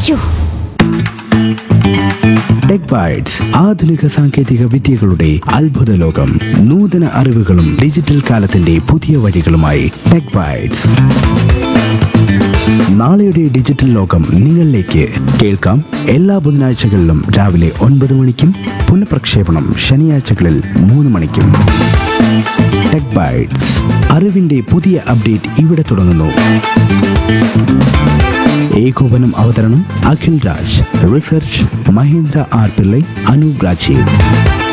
ശ്ശോ, tech bytes ആധുനിക സാങ്കേതിക വിദ്യകളുടെ അത്ഭുത ലോകം നൂതന അറിവുകളും ഡിജിറ്റൽ കാലത്തിന്റെ പുതിയ വഴികളുമായി ടെക് ബൈറ്റ്സ് നാളെയുടെ ഡിജിറ്റൽ ലോകം നിങ്ങളിലേക്ക് കേൾക്കാം എല്ലാ ബുധനാഴ്ചകളിലും രാവിലെ ഒൻപത് മണിക്കും പുനഃപ്രക്ഷേപണം ശനിയാഴ്ചകളിൽ മൂന്ന് മണിക്കും ടെക് ബൈറ്റ്സ് അറിവിന്റെ പുതിയ അപ്ഡേറ്റ് ഇവിടെ തുടങ്ങുന്നു ഏകോപനം അവതരണം അഖിൽ രാജ് റിസർച്ച് മഹേന്ദ്ര ആർ പിള്ളൈ അനൂപ് രാജീവ്